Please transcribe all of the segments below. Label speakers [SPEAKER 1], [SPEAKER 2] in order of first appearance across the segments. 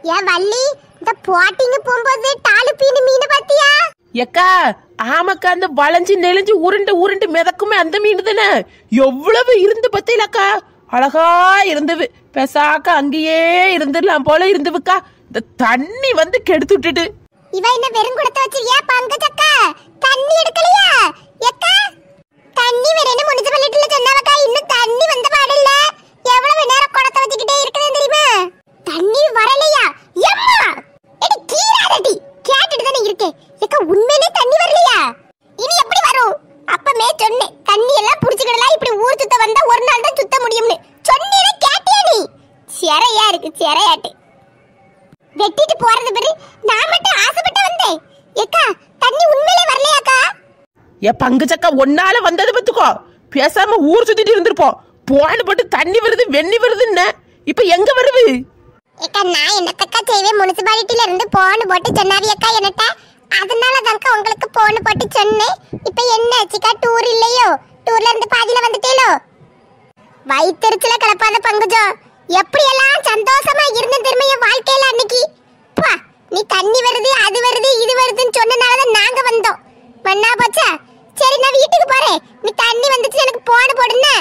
[SPEAKER 1] ஏன் வள்ளி இந்த போட்டிங்க போகும்போது டாலு பீனு மீன் பாத்தியா
[SPEAKER 2] எக்கா ஆமாக்கா அந்த வளைஞ்சு நெளிஞ்சு உருண்டு உருண்டு மிதக்குமே அந்த மீன் தானே எவ்வளவு இருந்து பத்தியிலக்கா அழகா இருந்தது பெசாக்க அங்கேயே இருந்துடலாம் போல இருந்துவுக்கா இந்த தண்ணி வந்து கெடுத்து விட்டுட்டு
[SPEAKER 1] இவ என்ன வெறும் குடத்தை வச்சிருக்கியா பங்கஜக்கா தண்ணி எடுக்கலையா எக்கா தண்ணி வேற என்ன முனிசிபாலிட்டில சொன்னவக்கா இன்னும் தண்ணி வந்த பாடில்ல எவ்வளவு நேரம் குடத்தை வச்சுக்கிட்டே இருக்குதுன்னு தெரியுமா தண்ணி வரலையா எம்மா எடி கீராதடி கேட்டுட்டு தானே இருக்கேன் எக்கா உண்மையிலே தண்ணி வரலையா இனி எப்படி வரும் அப்பமே சொன்னேன் தண்ணி எல்லாம் புடிச்சுக்கிடலாம் இப்படி ஊர் சுத்த வந்தா ஒரு நாள் தான் சுத்த முடியும்னு சொன்னேனே கேட்டியா நீ சிறையா இருக்கு சிறையாட்டு வெட்டிட்டு போறது பேரு நான் மட்டும் ஆசைப்பட்டு வந்தேன் ஏக்கா தண்ணி உண்மையிலே வரலையாக்கா
[SPEAKER 2] ஏ பங்குச்சக்கா ஒன்னால வந்தது பத்துக்கோ பேசாம ஊர் சுத்திட்டு இருந்திருப்போம் போன போட்டு தண்ணி வருது வெண்ணி வருதுன்னு இப்ப எங்க வருது
[SPEAKER 1] ஏக்கா நான் என்னத்தக்கா செய்வேன் முனிசிபாலிட்டில இருந்து போன் போட்டு சொன்னாவி அக்கா என்னட்ட அதனால தான்க்கா உங்களுக்கு போன் போட்டு சொன்னேன் இப்போ என்ன ஆச்சுக்கா டூர் இல்லையோ டூர்ல இருந்து பாதியில வந்துட்டேலோ வயிற்றுல கிளப்பாத பங்குஜம் எப்படியெல்லாம் சந்தோஷமா இருந்த திரும்ப என் வாழ்க்கையில அன்னைக்கு பா நீ தண்ணி வருது அது வருது இது வருதுன்னு சொன்னனால தான் நாங்க வந்தோம் மண்ணா போச்சா சரி நான் வீட்டுக்கு போறேன் நீ தண்ணி வந்துச்சு எனக்கு போன போடுன்னு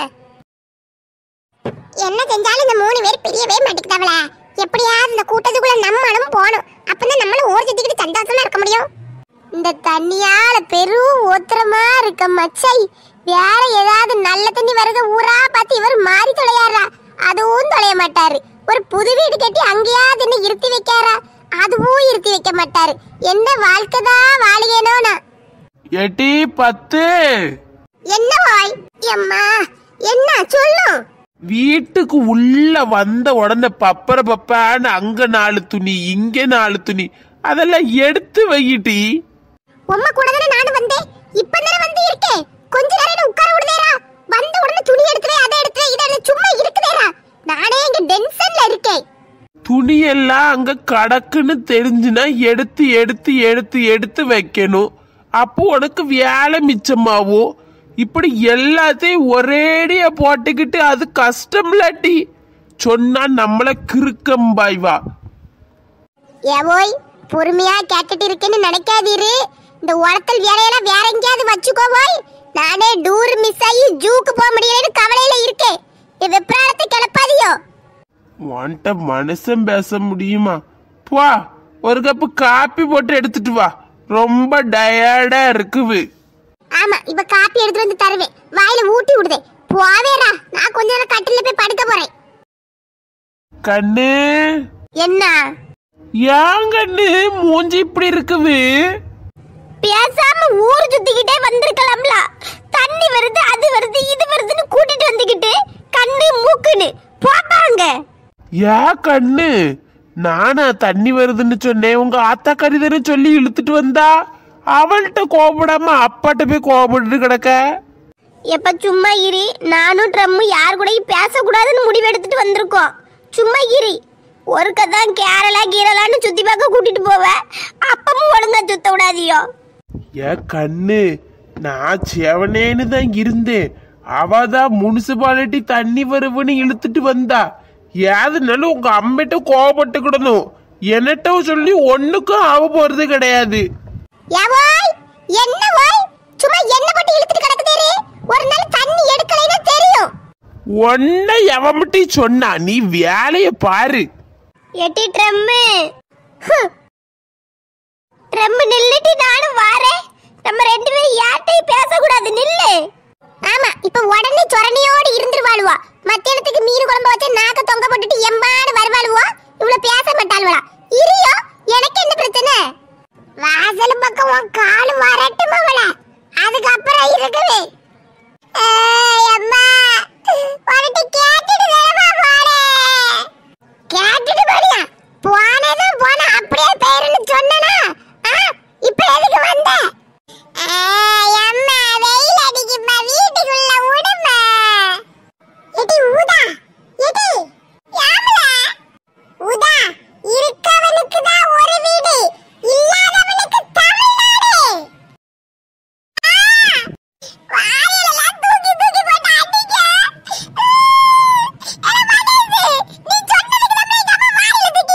[SPEAKER 1] என்ன செஞ்சாலும் இந்த மூணு பேர் பிரியவே மாட்டேங்குதாவல எப்படியாவது இந்த கூட்டத்துக்குள்ள நம்மளும் போகணும் அப்பதான் நம்மளும் ஊர் சுத்திக்கிட்டு சந்தோஷமா இருக்க முடியும் இந்த தண்ணியால பெரும் ஓத்திரமா இருக்க மச்சை வேற ஏதாவது நல்ல தண்ணி வருத ஊரா பார்த்து இவர் மாறி தொலையாரா அதுவும் தொலைய மாட்டாரு ஒரு புது வீடு கட்டி அங்கேயாவது என்ன இருத்தி வைக்காரா அதுவும் இருத்தி வைக்க மாட்டாரு என்ன வாழ்க்கை தான் வாழுகேனோ நான்
[SPEAKER 2] எட்டி பத்து
[SPEAKER 1] என்ன வாய் எம்மா என்ன சொல்லும்
[SPEAKER 2] வீட்டுக்கு உள்ள வந்த உடனே பப்பர பப்பான்னு அங்க நாலு துணி இங்க நாலு துணி அதெல்லாம் எடுத்து வையிட்டி
[SPEAKER 1] உம்மா கூட தானே நானும் வந்தேன் இப்ப தானே வந்து இருக்கேன் கொஞ்ச நேரம் என்ன உட்கார விடுதேரா வந்த உடனே துணி எடுத்துவே அதை எடுத்துவே இதை எடுத்து சும்மா இருக்குதேரா நானே இங்க டென்ஷன்ல இருக்கேன்
[SPEAKER 2] துணியெல்லாம் அங்க கடக்குன்னு தெரிஞ்சுனா எடுத்து எடுத்து எடுத்து எடுத்து வைக்கணும் அப்போ உனக்கு வேலை மிச்சமாகும் இப்படி எல்லாத்தையும் ஒரேடியா போட்டுக்கிட்டு அது கஷ்டம்லாட்டி சொன்னா நம்மள கிறுக்கம்பாய்வா
[SPEAKER 1] ஏவோய் பொறுமையா கேட்டுட்டு இருக்கேன்னு நினைக்காதீரு இந்த உரத்தல் வேலையெல்லாம் வேற எங்கேயாவது வச்சுக்கோ போய் நானே டூர் மிஸ் ஆகி ஜூக்கு போக முடியலன்னு கவலையில இருக்கேன் இந்த வெப்ராளத்தை கிளப்பாதியோ
[SPEAKER 2] உன்கிட்ட மனுஷன் பேச முடியுமா போ ஒரு கப்பு காப்பி போட்டு எடுத்துட்டு வா ரொம்ப டயர்டா இருக்குது
[SPEAKER 1] ஆமா இப்ப காப்பி எடுத்துட்டு வந்து தருவேன் வாயில ஊட்டி விடுதே போவேரா நான் கொஞ்ச நேரம் கட்டில போய் படுக்க போறேன்
[SPEAKER 2] கண்ணு
[SPEAKER 1] என்ன
[SPEAKER 2] ஏன் கண்ணு மூஞ்சி இப்படி இருக்குது
[SPEAKER 1] பேசாம ஊர் சுத்திக்கிட்டே வந்திருக்கலாம்ல தண்ணி வருது அது வருது இது வருதுன்னு கூட்டிட்டு வந்துகிட்டு கண்ணு மூக்குன்னு போப்பாங்க
[SPEAKER 2] ஏன் கண்ணு நானா தண்ணி வருதுன்னு சொன்னேன் உங்க ஆத்தா கறிதன்னு சொல்லி இழுத்துட்டு வந்தா அவள்கிட்ட கோபப்படாம அப்பாட்ட போய் கோபப்பட்டு கிடக்க
[SPEAKER 1] எப்ப சும்மா இரு நானும் ட்ரம்மு யார் கூடயும் பேசக்கூடாதுன்னு முடிவு எடுத்துட்டு வந்திருக்கோம் சும்மா இரு ஒருக்க தான் கேரளா கீரளான்னு சுத்தி பார்க்க கூட்டிட்டு போவேன் அப்பமும் ஒழுங்கா சுத்த விடாதியோ
[SPEAKER 2] ஏன் கண்ணு நான் செவனேன்னு தான் இருந்தேன் அவ தான் முனிசிபாலிட்டி தண்ணி வருவுன்னு இழுத்துட்டு வந்தா ஏதுனாலும் உங்க அம்மிட்ட கோபப்பட்டுக்கிடணும் என்னட்ட சொல்லி ஒண்ணுக்கும் ஆக போறது கிடையாது
[SPEAKER 1] ஏவோய் என்ன ஓய் சும்மா என்ன போட்டு இழுத்துட்டு கிடக்குதேரு ஒரு நாள் தண்ணி எடுக்கலைன்னா தெரியும்
[SPEAKER 2] ஒன்ன எவமிட்டி சொன்னா நீ வேலைய பாரு
[SPEAKER 1] எட்டி ட்ரம்மு ட்ரம்மு நில்லுட்டி நானும் வாரேன் நம்ம ரெண்டு பேரும் யார்கிட்டயும் பேசக்கூடாது நில்லு ஆமா இப்ப உடனே சொரணியோடு இருந்துருவாளுவா மத்தியானத்துக்கு மீன் குழம்பு வச்சு நாக்க தொங்க போட்டுட்டு எம்பாடு வருவாளுவா இவ்வளவு பேச மாட்டாளுவா இரியோ எனக்கு என்ன பிரச்சனை வாசல் பக்கம் உன் காலு வரட்டும் அவள அதுக்கப்புறம் இருக்குது ஏய், அம்மா உன்கிட்ட கேட்டுட்டு தானம்மா போறேன். கேட்டுட்டு போறியா போனதும் போன அப்படியே பேருன்னு சொன்னனா ஆ, இப்ப எதுக்கு வந்த ஏய், அம்மா வெயில் அடிக்குமா வீட்டுக்குள்ள விடுமா எடி ஊதா எடி யாமல ஊதா இருக்கவனுக்கு தான் ஒரு வீடு இல்லாதவனுக்கு தமிழ்நாடு ஆ, வாயிலெல்லாம் தூக்கி தூக்கி போட்டு அடிக்க. அட மகேஷ், நீ சொன்னதுக்கு தான் எங்க அம்மா வாயில தூக்கி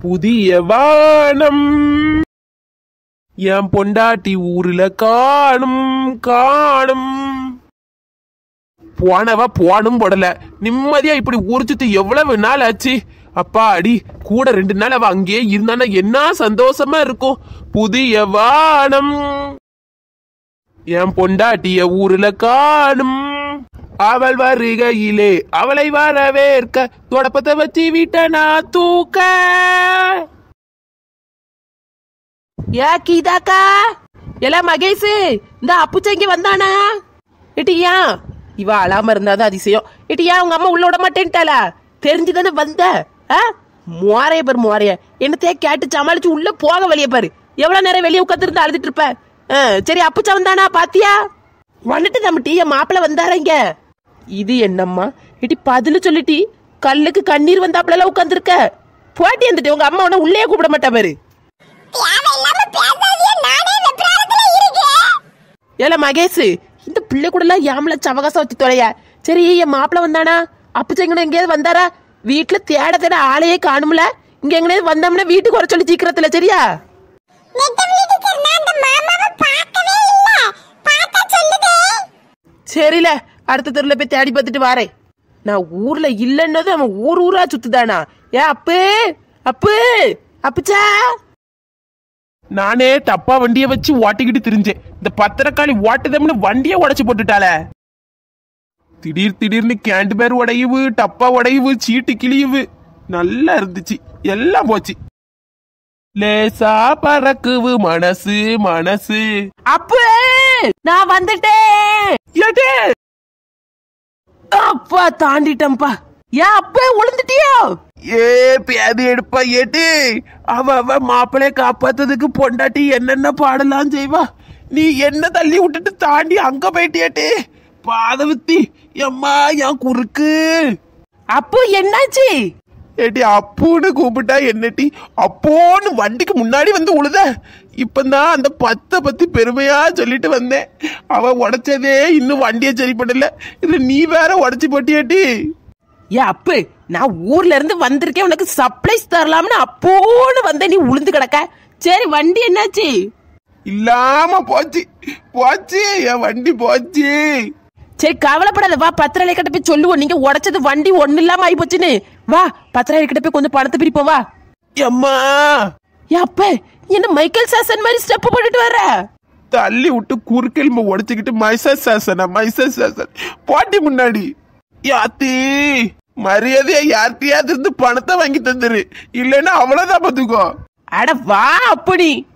[SPEAKER 2] புதிய வானம் என் பொண்டாட்டி ஊர்ல காணும் காணும் போனவ போனும் போடல நிம்மதியா இப்படி ஊர் சுத்தி எவ்வளவு நாள் ஆச்சு அப்பா அடி கூட ரெண்டு நாள் அவ அங்கேயே இருந்தானா என்ன சந்தோஷமா இருக்கும் புதிய வானம் என் பொண்டாட்டிய ஊர்ல காணும் அவள் வருகையிலே அவளை வரவேற்க தொடப்பத்தை வச்சு விட்ட நான் தூக்க
[SPEAKER 3] ஏ கீதாக்கா எல்லாம் மகேஷ் இந்த அப்புச்ச இங்க வந்தானா இட்டியா இவ அழாம இருந்தாதான் அதிசயம் இட்டியா உங்க அம்மா உள்ள விட மாட்டேன்ட்டாளா தெரிஞ்சுதானே வந்த ஆ மோரைய பாரு மோரைய என்னத்தையே கேட்டு சமாளிச்சு உள்ள போக வெளிய பாரு எவ்வளவு நேரம் வெளியே உட்காந்துருந்து அழுதுட்டு இருப்ப ஆ, சரி அப்புச்சா வந்தானா பாத்தியா வந்துட்டு தம்பிட்டி என் மாப்பிள்ள வந்தாரா இங்க இது என்னம்மா இட்டி பதிலு சொல்லிட்டி கல்லுக்கு கண்ணீர் வந்தாப்புல உட்காந்துருக்க போட்டி வந்துட்டு உங்க அம்மா உன்ன உள்ளே கூப்பிட மாட்டா பாரு
[SPEAKER 1] தேவையில்லாம பேசாதீங்க நானே வெப்ராளத்துல இருக்கேன்
[SPEAKER 3] ஏல மகேஷ் இந்த பிள்ளை கூட எல்லாம் யாமல சவகாசம் வச்சு தொலைய சரி என் மாப்பிள்ள வந்தானா அப்புச்செங்கன எங்கேயாவது வந்தாரா வீட்டுல தேட தேட ஆளையே காணும்ல இங்க எங்கேயாவது வந்தோம்னா வீட்டுக்கு வர சொல்லி சீக்கிரத்துல சரியா
[SPEAKER 1] நெட்ட வீட்டுக்கு நான் அந்த மாமாவை பார்க்கவே இல்ல பார்த்தா சொல்லுதே
[SPEAKER 3] சரில அடுத்த தெருல போய் தேடி பார்த்துட்டு வாரேன் நான் ஊர்ல இல்லைன்னது அவன் ஊர் ஊரா சுத்துதானா ஏ அப்பு அப்பு அப்புச்சா
[SPEAKER 2] நானே தப்பா வண்டிய வச்சு ஓட்டிக்கிட்டு திரிஞ்சேன் இந்த பத்திரக்காளி ஓட்டுதம்னு வண்டிய உடைச்சு போட்டுட்டாளே திடீர் திடீர்னு கேண்டு பேர் உடையுவு டப்பா உடையுவு சீட்டு கிழியுவு நல்லா இருந்துச்சு எல்லாம் போச்சு லேசா பறக்குவு மனசு மனசு
[SPEAKER 3] அப்பு நான் வந்துட்டேன்
[SPEAKER 2] ஏடே
[SPEAKER 3] அப்பா தாண்டிட்டேன்ப்பா ஏன் அப்ப உளுந்துட்டியோ
[SPEAKER 2] ஏ பேதி எடுப்பா ஏட்டு அவ அவ மாப்பிளைய காப்பாத்ததுக்கு பொண்டாட்டி என்னென்ன பாடலாம் செய்வா நீ என்ன தள்ளி விட்டுட்டு தாண்டி அங்க போயிட்டியாட்டே பாதவத்தி எம்மா என் குறுக்கு
[SPEAKER 3] அப்போ என்னாச்சு
[SPEAKER 2] ஏட்டி அப்புன்னு கூப்பிட்டா என்னட்டி அப்போன்னு வண்டிக்கு முன்னாடி வந்து உழுத இப்பதான் அந்த பத்தை பத்தி பெருமையா சொல்லிட்டு வந்தேன் அவ உடைச்சதே இன்னும் வண்டியை சரி பண்ணல இதுல நீ வேற உடைச்சு போட்டியாட்டி
[SPEAKER 3] ஏ அப்பு நான் ஊர்ல இருந்து வந்திருக்கேன் உனக்கு சர்ப்ரைஸ் தரலாம்னு அப்போன்னு வந்த நீ உளுந்து கிடக்க சரி வண்டி என்னாச்சு
[SPEAKER 2] இல்லாம போச்சு போச்சு என் வண்டி போச்சு
[SPEAKER 3] சரி கவலைப்படாத வா பத்திரலை கிட்ட போய் சொல்லுவோம் நீங்க உடைச்சது வண்டி ஒண்ணு இல்லாம ஆயி போச்சுன்னு வா பத்திரலை கிட்ட போய் கொஞ்சம் பணத்தை பிரிப்போம் வா
[SPEAKER 2] எம்மா
[SPEAKER 3] ஏ அப்ப என்ன மைக்கேல் சாசன் மாதிரி ஸ்டெப் போட்டுட்டு வர
[SPEAKER 2] தள்ளி விட்டு குறுக்கெலும்பு உடைச்சுக்கிட்டு மைசஸ் சாசனா மைசஸ் சாசன் போட்டி முன்னாடி யாத்தி மரியாதையா யார்கிட்டயாவது இருந்து பணத்தை வாங்கி தந்துரு இல்லைன்னா அவ்வளவுதான் பாத்துக்கோ
[SPEAKER 3] அட வா அப்படி